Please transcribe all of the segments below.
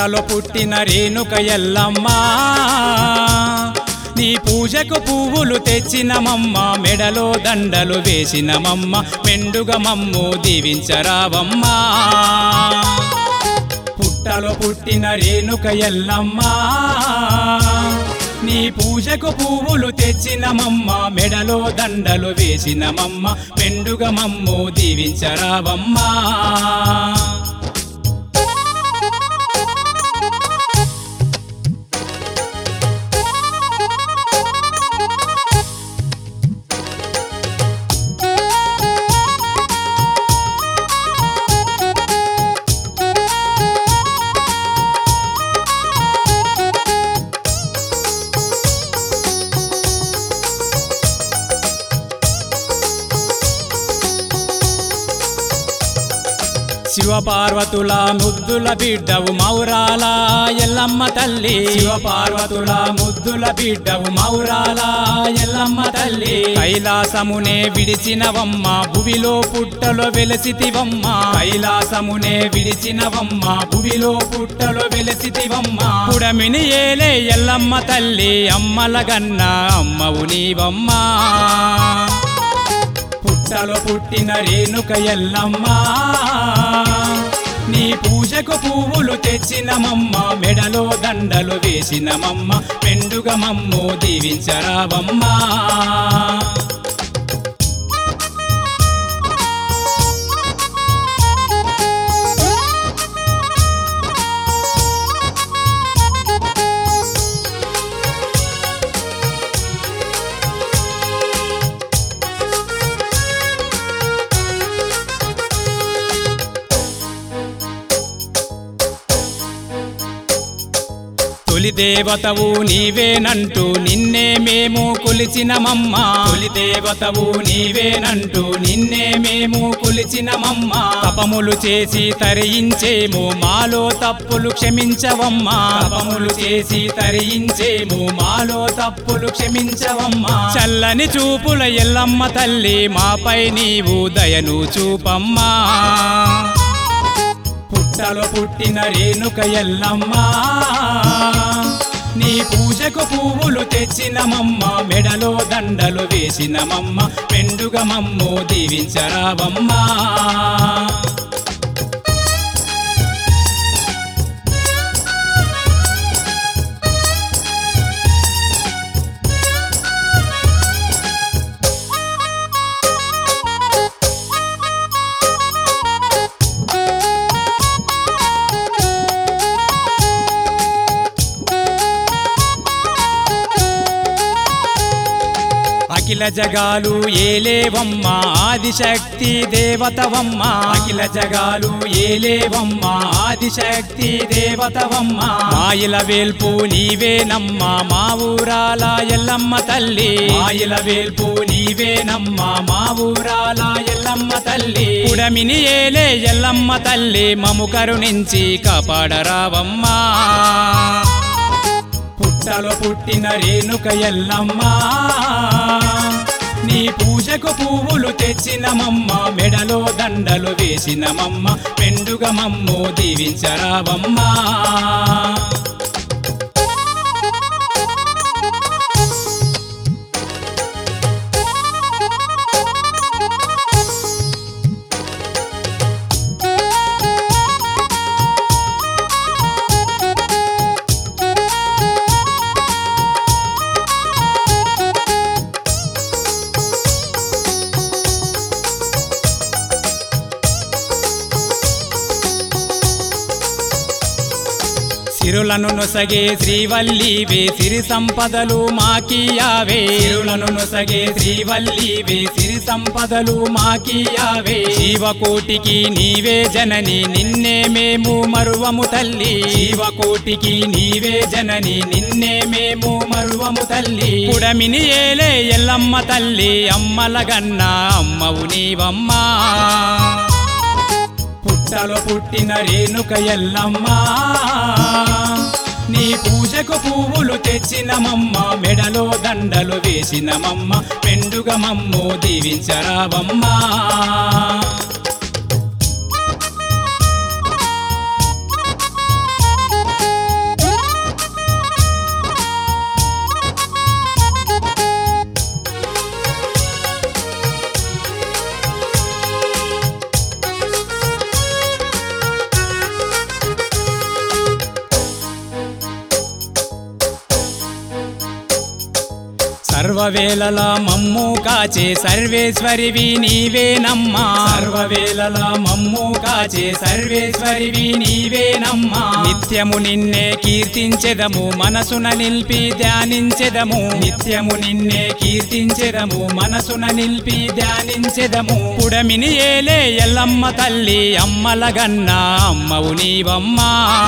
పుట్టలో పుట్టిన రేణుక ఎల్లమ్మా నీ పూజకు పువ్వులు తెచ్చినమమ్మ మెడలో దండలు వేసినమమ్మ మెండుగా మమ్ము దీవించరావమ్మా పుట్టలో పుట్టిన రేణుక ఎల్లమ్మా నీ పూజకు పువ్వులు తెచ్చినమమ్మ మెడలో దండలు వేసినమమ్మ మెండుగా మమ్ము దీవించరావమ్మా శివపార్వతుల ముద్దుల బిడ్డవు మౌరాల ఎల్లమ్మ తల్లి శివపార్వతుల ముద్దుల బిడ్డవు మౌరాల ఎల్లమ్మ తల్లి కైలాసమునే విడిచినవమ్మ భువిలో పుట్టలో వెలసితివమ్మ కైలాసమునే విడిచినవమ్మ భువిలో పుట్టలో వెలసితివమ్మ పుడమిని ఏలే ఎల్లమ్మ తల్లి అమ్మల గన్న అమ్మవు నీవమ్మా పుట్టలో పుట్టిన రేణుక ఎల్లమ్మా నీ పూజకు పువ్వులు తెచ్చినమమ్మ మెడలో దండలు వేసినమమ్మ పెండుగ మమ్ము దీవించరావమ్మా తొలి దేవతవు నీవేనంటూ నిన్నే మేము కొలిచినమమ్మ తొలి దేవతవు నీవేనంటూ నిన్నే మేము కొలిచినమమ్మ తపములు చేసి తరించేము మాలో తప్పులు క్షమించవమ్మా తపములు చేసి తరించేము మాలో తప్పులు క్షమించవమ్మా చల్లని చూపుల ఎల్లమ్మ తల్లి మాపై నీవు దయను చూపమ్మా పుట్టలో పుట్టిన రేణుక ఎల్లమ్మా నీ పూజకు పువ్వులు తెచ్చినమమ్మ మెడలో దండలు వేసినమమ్మ పెండుగ మమ్ము దీవించరావమ్మా అఖిల జగాలు ఏలేవమ్మ ఆదిశక్తి దేవతవమ్మ అఖిల జగాలు ఏలేవమ్మ ఆదిశక్తి దేవతవమ్మ మాయిల వేల్పు నీవేనమ్మ మా ఊరాల ఎల్లమ్మ తల్లి మాయిల వేల్పు నీవేనమ్మ మా ఊరాల ఎల్లమ్మ తల్లి కుడమిని ఏలే ఎల్లమ్మ తల్లి మము కరుణించి కాపాడరావమ్మా పుట్టలో పుట్టిన రేణుక ఎల్లమ్మా నీ పూజకు పువ్వులు తెచ్చినమమ్మ మెడలో దండలు వేసినమమ్మ పెండుగ మమ్ము దీవించరావమ్మా సిరులను నొసగే శ్రీవల్లివే సిరి సంపదలు మాకియావే సిరులను నొసగే శ్రీవల్లివే సిరి సంపదలు మాకియావే శివకోటికి నీవే జనని నిన్నే మేము మరువము తల్లి శివకోటికి నీవే జనని నిన్నే మేము మరువము తల్లి కుడమిని ఏలే ఎల్లమ్మ తల్లి అమ్మల గన్న అమ్మవు నీవమ్మా పుట్టలో పుట్టిన రేణుక ఎల్లమ్మా నీ పూజకు పువ్వులు తెచ్చినమమ్మ మెడలో దండలు వేసినమమ్మ పెండుగ మమ్ము దీవించరావమ్మా సర్వవేళలా మమ్ము కాచే సర్వేశ్వరివి నీవేనమ్మా సర్వవేళలా మమ్ము కాచే సర్వేశ్వరివి నీవేనమ్మా నిత్యము నిన్నే కీర్తించెదము మనసున నిలిపి ధ్యానించెదము నిత్యము నిన్నే కీర్తించెదము మనసున నిలిపి ధ్యానించెదము పుడమిని ఏలే ఎల్లమ్మ తల్లి అమ్మలగన్న అమ్మవు నీవమ్మా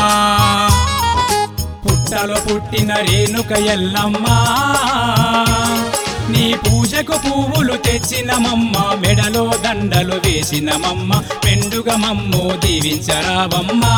పుట్టలో పుట్టిన రేణుక ఎల్లమ్మా నీ పూజకు పువ్వులు తెచ్చినమమ్మ మెడలో దండలు వేసినమమ్మ పెండుగ మమ్ము దీవించరావమ్మా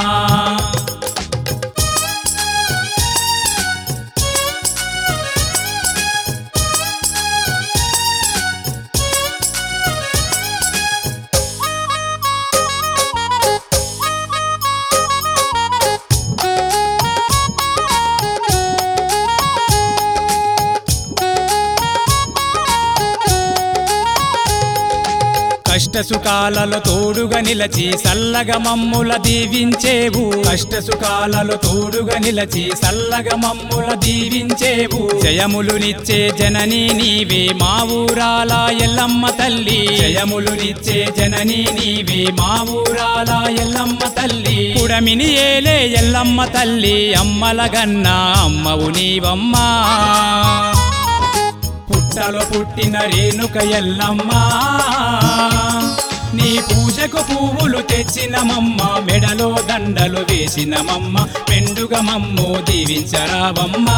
కష్ట సుఖాలలో తోడుగా నిలచి సల్లగ మమ్ముల దీవించేవు కష్ట సుఖాలలో తోడుగా నిలచి సల్లగ మమ్ముల దీవించేవు జయములు నిచ్చే జననీ నీవే మా ఊరాల ఎల్లమ్మ తల్లి జయములు నిచ్చే జననీ నీవే మా ఊరాల ఎల్లమ్మ తల్లి పుడమిని ఏలే ఎల్లమ్మ తల్లి అమ్మలగన్న అమ్మవు నీవమ్మా పుట్టలో పుట్టిన రేణుక ఎల్లమ్మా నీ పూజకు పువ్వులు తెచ్చినమమ్మ మెడలో దండలు వేసినమమ్మ పెండుగ మమ్ము దీవించరావమ్మా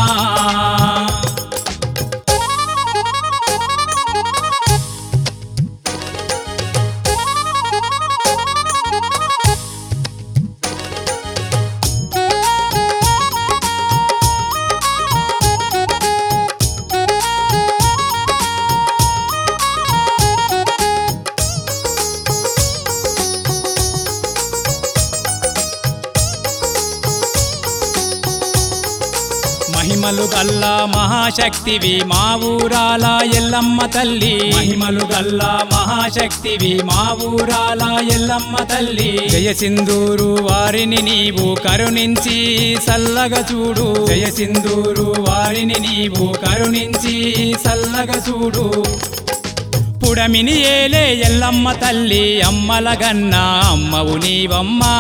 మహిమలు గల్లా మహాశక్తివి మా ఊరాల ఎల్లమ్మ తల్లి మహిమలు గల్లా మహాశక్తివి మా ఊరాల ఎల్లమ్మ తల్లి జయ సింధూరు వారిని నీవు కరుణించి సల్లగ చూడు జయ సింధూరు వారిని నీవు కరుణించి సల్లగ చూడు పుడమిని ఏలే ఎల్లమ్మ తల్లి అమ్మలగన్న అమ్మవు నీవమ్మా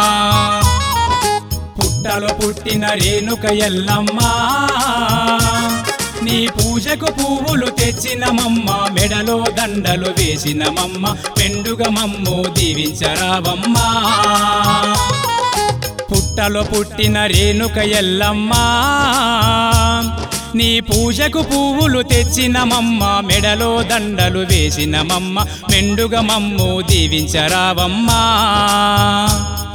పుట్టలో పుట్టిన రేణుక ఎల్లమ్మా నీ పూజకు పువ్వులు తెచ్చినమమ్మ మెడలో దండలు వేసినమమ్మ పెండుగ మమ్ము దీవించరావమ్మా పుట్టలో పుట్టిన రేణుక ఎల్లమ్మా నీ పూజకు పువ్వులు తెచ్చినమమ్మ మెడలో దండలు వేసినమమ్మ మెండుగ మమ్ము దీవించరావమ్మా